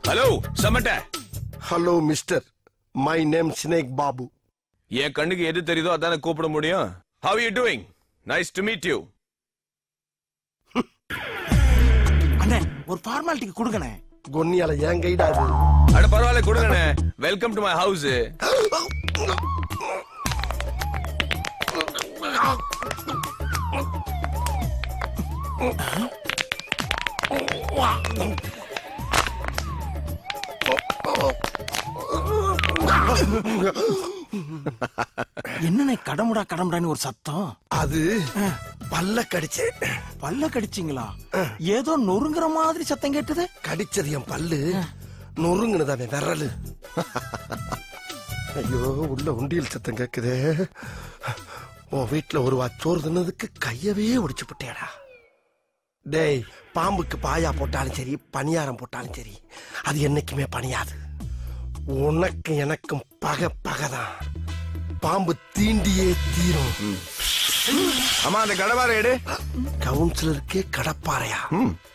hello சமட்ட hello mister my name snake Babu என் கண்ணுக்கு எது தெரியுதோ அதானே கூப்பிட முடியும் how you doing nice to meet you அண்ணே ஒரு ஃபார்மாலிட்டிக்கு கொடுங்கண்ணே கொன்னியால ஏன் கைடாது அட பரவாயில்ல கொடுங்கண்ணே வெல்கம் டு மை ஹவுஸ் என்னண்ணே கடமுடா கடமுடான்னு ஒரு சத்தம் அது பல்ல கடிச்சு பல்ல கடிச்சிங்களா ஏதோ நொறுங்குற மாதிரி சத்தம் கேட்டது கடிச்சது என் பல்லு நொறுங்குனதானே விரலு ஐயோ உள்ள உண்டியல் சத்தம் கேக்குதே உன் வீட்டுல ஒரு சோறு தின்னதுக்கு கையவே ஒடிச்சு போட்டேடா டேய் பாம்புக்கு பாயா போட்டாலும் சரி பணியாரம் போட்டாலும் சரி அது என்னைக்குமே பணியாது உனக்கு எனக்கும் பகை பகைதான் பாம்பு தீண்டியே தீரும் ஆமா அந்த கடவார எடு கவுன்சிலருக்கே கடப்பாறையா